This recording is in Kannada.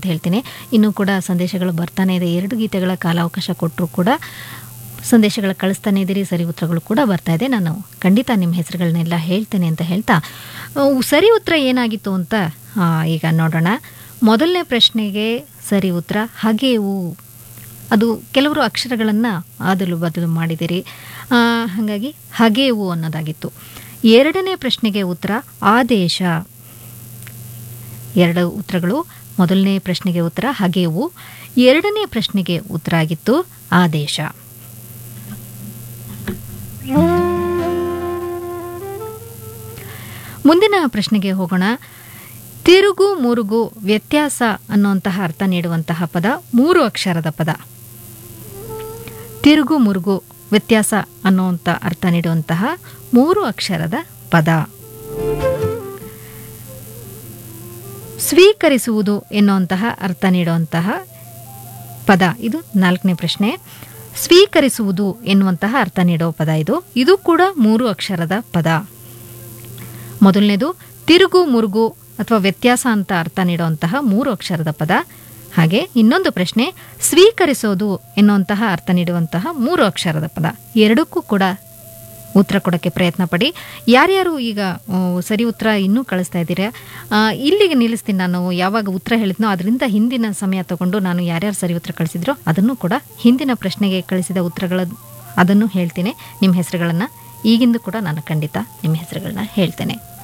ಹೇಳ್ತೀನಿ ಇನ್ನೂ ಕೂಡ ಸಂದೇಶಗಳು ಬರ್ತಾನೆ ಇದೆ ಎರಡು ಗೀತೆಗಳ ಕಾಲಾವಕಾಶ ಕೊಟ್ಟರು ಕೂಡ ಸಂದೇಶಗಳು ಕಳಿಸ್ತಾನೆ ಇದ್ದೀರಿ ಸರಿ ಉತ್ತರಗಳು ಕೂಡ ಬರ್ತಾ ಇದೆ ನಾನು ಖಂಡಿತ ನಿಮ್ಮ ಹೆಸರುಗಳನ್ನೆಲ್ಲ ಹೇಳ್ತೇನೆ ಅಂತ ಹೇಳ್ತಾ ಅವು ಸರಿ ಉತ್ತರ ಏನಾಗಿತ್ತು ಅಂತ ಆ, ಈಗ ನೋಡೋಣ ಮೊದಲನೇ ಪ್ರಶ್ನೆಗೆ ಸರಿ ಉತ್ತರ ಹಾಗೆಯೂ ಅದು ಕೆಲವರು ಅಕ್ಷರಗಳನ್ನು ಆದಲು ಬದಲು ಮಾಡಿದಿರಿ ಆ, ಹಾಗಾಗಿ ಹಾಗೆಯೂ ಅನ್ನೋದಾಗಿತ್ತು ಎರಡನೇ ಪ್ರಶ್ನೆಗೆ ಉತ್ತರ ಆದೇಶ ಎರಡು ಉತ್ತರಗಳು ಮೊದಲನೇ ಪ್ರಶ್ನೆಗೆ ಉತ್ತರ ಹಾಗೆಯೂ ಎರಡನೇ ಪ್ರಶ್ನೆಗೆ ಉತ್ತರ ಆಗಿತ್ತು ಆದೇಶ ಮುಂದಿನ ಪ್ರಶ್ನೆಗೆ ಹೋಗೋಣ ತಿರುಗು ಮುರುಗು ವ್ಯತ್ಯಾಸ ಅನ್ನುವಂತಹ ಅರ್ಥ ನೀಡುವಂತಹ ಪದ ಮೂರು ಅಕ್ಷರದ ಪದ ತಿರುಗು ಮುರುಗು ವ್ಯತ್ಯಾಸ ಅನ್ನುವಂಥ ಅರ್ಥ ನೀಡುವಂತಹ ಮೂರು ಅಕ್ಷರದ ಪದ ಸ್ವೀಕರಿಸುವುದು ಎನ್ನುವಂತಹ ಅರ್ಥ ನೀಡುವಂತಹ ಪದ ಇದು ನಾಲ್ಕನೇ ಪ್ರಶ್ನೆ ಸ್ವೀಕರಿಸುವುದು ಎನ್ನುವಂತಹ ಅರ್ಥ ನೀಡುವ ಪದ ಇದು ಇದು ಕೂಡ ಮೂರು ಅಕ್ಷರದ ಪದ ಮೊದಲನೇದು ತಿರುಗು ಮುರುಗು ಅಥವಾ ವ್ಯತ್ಯಾಸ ಅಂತ ಅರ್ಥ ನೀಡುವಂತಹ ಮೂರು ಅಕ್ಷರದ ಪದ ಹಾಗೆ ಇನ್ನೊಂದು ಪ್ರಶ್ನೆ ಸ್ವೀಕರಿಸೋದು ಎನ್ನುವಂತಹ ಅರ್ಥ ನೀಡುವಂತಹ ಮೂರು ಅಕ್ಷರದ ಪದ ಎರಡಕ್ಕೂ ಕೂಡ ಉತ್ತರ ಕೊಡೋಕ್ಕೆ ಪ್ರಯತ್ನ ಪಡಿ ಯಾರ್ಯಾರು ಈಗ ಆ, ಸರಿ ಉತ್ತರ ಇನ್ನೂ ಕಳಿಸ್ತಾ ಇದ್ದೀರಾ ಆ, ಇಲ್ಲಿಗೆ ನಿಲ್ಲಿಸ್ತೀನಿ ನಾನು ಯಾವಾಗ ಉತ್ತರ ಹೇಳಿದ್ನೋ ಅದರಿಂದ ಹಿಂದಿನ ಸಮಯ ತಗೊಂಡು ನಾನು ಯಾರ್ಯಾರು ಸರಿ ಉತ್ತರ ಕಳಿಸಿದ್ರೋ ಅದನ್ನು ಕೂಡ ಹಿಂದಿನ ಪ್ರಶ್ನೆಗೆ ಕಳಿಸಿದ ಉತ್ತರಗಳ ಅದನ್ನು ಹೇಳ್ತೀನಿ ನಿಮ್ಮ ಹೆಸರುಗಳನ್ನು ಈಗಿಂದು ಕೂಡ ನಾನು ಖಂಡಿತ ನಿಮ್ಮ ಹೆಸರುಗಳನ್ನ ಹೇಳ್ತೇನೆ